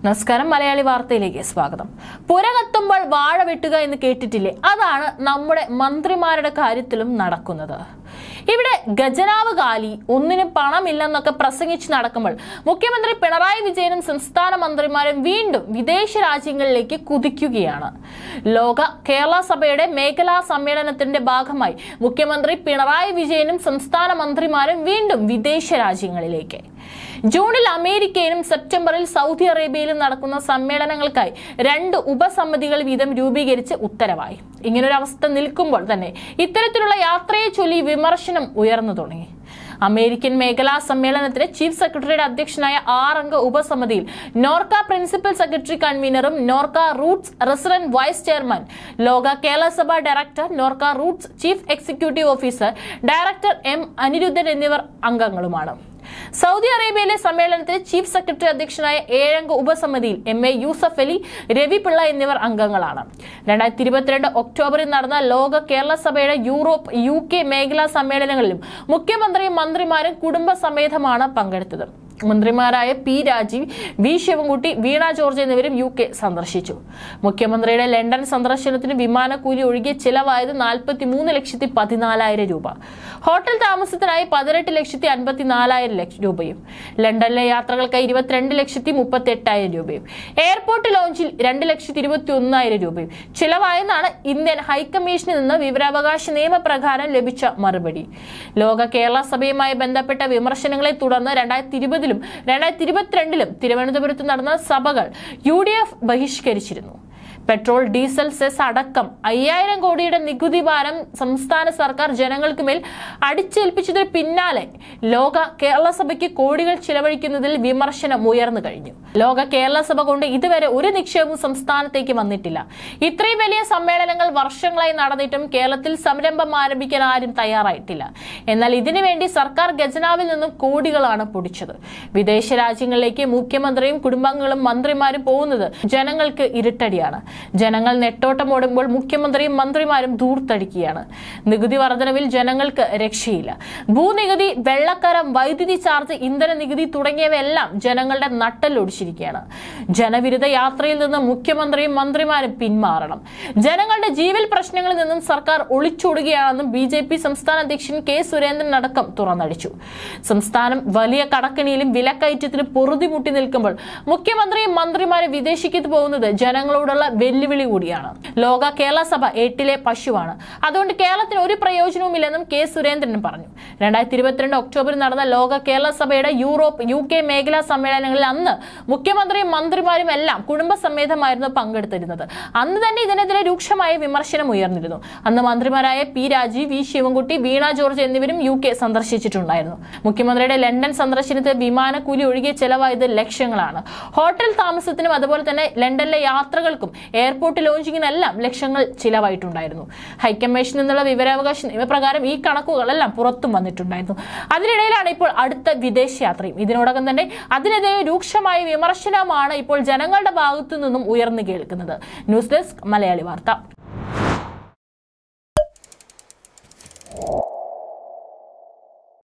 നമസ്കാരം മലയാളി വാർത്തയിലേക്ക് സ്വാഗതം പുര കത്തുമ്പോൾ വാഴ വെട്ടുക എന്ന് കേട്ടിട്ടില്ലേ അതാണ് നമ്മുടെ മന്ത്രിമാരുടെ കാര്യത്തിലും നടക്കുന്നത് ഇവിടെ ഖജനാവ് കാലി ഒന്നിനും പണമില്ലെന്നൊക്കെ പ്രസംഗിച്ച് നടക്കുമ്പോൾ മുഖ്യമന്ത്രി പിണറായി വിജയനും സംസ്ഥാന മന്ത്രിമാരും വീണ്ടും വിദേശ രാജ്യങ്ങളിലേക്ക് കുതിക്കുകയാണ് ലോക കേരള സഭയുടെ മേഖലാ സമ്മേളനത്തിന്റെ ഭാഗമായി മുഖ്യമന്ത്രി പിണറായി വിജയനും സംസ്ഥാന മന്ത്രിമാരും വീണ്ടും വിദേശ രാജ്യങ്ങളിലേക്ക് ജൂണിൽ അമേരിക്കയിലും സെപ്റ്റംബറിൽ സൗദി അറേബ്യയിലും നടക്കുന്ന സമ്മേളനങ്ങൾക്കായി രണ്ട് ഉപസമിതികൾ വീതം രൂപീകരിച്ച് ഉത്തരവായി ഇങ്ങനൊരു അവസ്ഥ നിൽക്കുമ്പോൾ തന്നെ ഇത്തരത്തിലുള്ള യാത്രയെ ചൊല്ലി വിമർശനം ഉയർന്നു തുടങ്ങി അമേരിക്കൻ മേഖലാ സമ്മേളനത്തിന് ചീഫ് സെക്രട്ടറിയുടെ അധ്യക്ഷനായ ആറംഗ ഉപസമിതിയിൽ നോർക്ക പ്രിൻസിപ്പൽ സെക്രട്ടറി കൺവീനറും NORKA roots resident vice chairman Loka Kerala Sabha director NORKA roots chief executive officer director M Aniruddhan എന്നിവർ അംഗങ്ങളുമാണ് സൗദി അറേബ്യയിലെ സമ്മേളനത്തിൽ ചീഫ് സെക്രട്ടറി അധ്യക്ഷനായ ഏഴംഗ ഉപസമിതിയിൽ എം എ യൂസഫ് അലി രവി പിള്ള എന്നിവർ അംഗങ്ങളാണ് രണ്ടായിരത്തി ഇരുപത്തിരണ്ട് ഒക്ടോബറിൽ നടന്ന ലോക കേരള സഭയുടെ യൂറോപ്പ് യു കെ മേഖലാ സമ്മേളനങ്ങളിലും മുഖ്യമന്ത്രിയും മന്ത്രിമാരും കുടുംബസമേതമാണ് പങ്കെടുത്തത് മന്ത്രിമാരായ P Rajeev V Sivankutty Veena George എന്നിവരും യു കെ സന്ദർശിച്ചു മുഖ്യമന്ത്രിയുടെ ലണ്ടൻ സന്ദർശനത്തിന് വിമാനക്കൂലി ഒഴികെ ചിലവായത് നാൽപ്പത്തി മൂന്ന് ലക്ഷത്തി പതിനാലായിരം രൂപ ഹോട്ടൽ താമസത്തിനായി പതിനെട്ട് ലക്ഷത്തി അൻപത്തിനാലായിരം ലക്ഷം രൂപയും ലണ്ടനിലെ യാത്രകൾക്കായി ഇരുപത്തിരണ്ട് ലക്ഷത്തി മുപ്പത്തി എട്ടായിരം രൂപയും എയർപോർട്ട് ലോഞ്ചിൽ രണ്ട് ലക്ഷത്തി ഇരുപത്തി ഒന്നായിരം രൂപയും ചിലവായെന്നാണ് ഇന്ത്യൻ ഹൈക്കമ്മീഷനിൽ നിന്ന് വിവരാവകാശ നിയമപ്രകാരം ലഭിച്ച മറുപടി ലോക കേരള സഭയുമായി ബന്ധപ്പെട്ട വിമർശനങ്ങളെ തുടർന്ന് രണ്ടായിരത്തി ഇരുപതിലും രണ്ടായിരത്തി ഇരുപത്തിരണ്ടിലും തിരുവനന്തപുരത്ത് നടന്ന സഭകൾ യു ഡി എഫ് ബഹിഷ്കരിച്ചിരുന്നു പെട്രോൾ ഡീസൽ സെസ് അടക്കം അയ്യായിരം കോടിയുടെ നികുതി ഭാരം സംസ്ഥാന സർക്കാർ ജനങ്ങൾക്ക് മേൽ അടിച്ചേൽപ്പിച്ചതിന് പിന്നാലെ ലോക കേരള സഭയ്ക്ക് കോടികൾ ചിലവഴിക്കുന്നതിൽ വിമർശനം ഉയർന്നു കഴിഞ്ഞു ലോക കേരള സഭ കൊണ്ട് ഇതുവരെ ഒരു നിക്ഷേപവും സംസ്ഥാനത്തേക്ക് വന്നിട്ടില്ല ഇത്രയും വലിയ സമ്മേളനങ്ങൾ വർഷങ്ങളായി നടന്നിട്ടും കേരളത്തിൽ സംരംഭം ആരംഭിക്കാൻ ആരും തയ്യാറായിട്ടില്ല എന്നാൽ ഇതിനു വേണ്ടി സർക്കാർ ഖജനാവിൽ നിന്നും കോടികളാണ് പൊടിച്ചത് വിദേശ രാജ്യങ്ങളിലേക്ക് മുഖ്യമന്ത്രിയും കുടുംബാംഗങ്ങളും മന്ത്രിമാരും പോകുന്നത് ജനങ്ങൾക്ക് ഇരുട്ടടിയാണ് ജനങ്ങൾ നെട്ടോട്ടമോടുമ്പോൾ മുഖ്യമന്ത്രിയും മന്ത്രിമാരും ധൂർത്തടിക്കുകയാണ് നികുതി വർധനവിൽ ജനങ്ങൾക്ക് രക്ഷയില്ല ഭൂനികുതി വെള്ളക്കരം വൈദ്യുതി ചാർജ് ഇന്ധന നികുതി തുടങ്ങിയവയെല്ലാം ജനങ്ങളുടെ നട്ടലൊടിച്ചിരിക്കുകയാണ് ജനവിരുദ്ധ യാത്രയിൽ നിന്ന് മുഖ്യമന്ത്രിയും മന്ത്രിമാരും പിന്മാറണം ജനങ്ങളുടെ ജീവൽ പ്രശ്നങ്ങളിൽ നിന്നും സർക്കാർ ഒളിച്ചോടുകയാണെന്നും ബി ജെ പി സംസ്ഥാന അധ്യക്ഷൻ കെ സുരേന്ദ്രൻ അടക്കം തുറന്നടിച്ചു സംസ്ഥാനം വലിയ കടക്കണിയിലും വിലക്കയറ്റത്തിലും പൊറുതിമുട്ടി നിൽക്കുമ്പോൾ മുഖ്യമന്ത്രിയും മന്ത്രിമാരും വിദേശിക്കത്ത് പോകുന്നത് ജനങ്ങളോടുള്ള വെല്ലുവിളി കൂടിയാണ് ലോക കേരള സഭ എട്ടിലെ പശുവാണ് അതുകൊണ്ട് കേരളത്തിന് ഒരു പ്രയോജനവുമില്ലെന്നും കെ സുരേന്ദ്രൻ പറഞ്ഞു രണ്ടായിരത്തി ഇരുപത്തിരണ്ട് ഒക്ടോബറിൽ നടന്ന ലോക കേരള സഭയുടെ യൂറോപ്പ് യു കെ മേഖലാ സമ്മേളനങ്ങളിൽ അന്ന് മുഖ്യമന്ത്രിയും മന്ത്രിമാരും എല്ലാം കുടുംബസമേതമായിരുന്നു പങ്കെടുത്തിരുന്നത് അന്ന് തന്നെ ഇതിനെതിരെ രൂക്ഷമായ വിമർശനം ഉയർന്നിരുന്നു അന്ന് മന്ത്രിമാരായ P Rajeev V Sivankutty Veena George എന്നിവരും യു കെ സന്ദർശിച്ചിട്ടുണ്ടായിരുന്നു മുഖ്യമന്ത്രിയുടെ ലണ്ടൻ സന്ദർശനത്തിൽ വിമാനക്കൂലി ഒഴികെ ചെലവായത് ലക്ഷങ്ങളാണ് ഹോട്ടൽ താമസത്തിനും അതുപോലെ തന്നെ ലണ്ടനിലെ യാത്രകൾക്കും എയർപോർട്ട് ലോഞ്ചിങ്ങിനെല്ലാം ലക്ഷങ്ങൾ ചിലവായിട്ടുണ്ടായിരുന്നു ഹൈക്കമ്മീഷനിൽ നിന്നുള്ള വിവരാവകാശ നിയമപ്രകാരം ഈ കണക്കുകളെല്ലാം പുറത്തും വന്നിട്ടുണ്ടായിരുന്നു അതിനിടയിലാണ് ഇപ്പോൾ അടുത്ത വിദേശയാത്രയും ഇതിനോടകം തന്നെ അതിനെതിരെ രൂക്ഷമായ വിമർശനമാണ് ഇപ്പോൾ ജനങ്ങളുടെ ഭാഗത്തു നിന്നും ഉയർന്നു കേൾക്കുന്നത് ന്യൂസ് ഡെസ്ക് മലയാളി വാർത്ത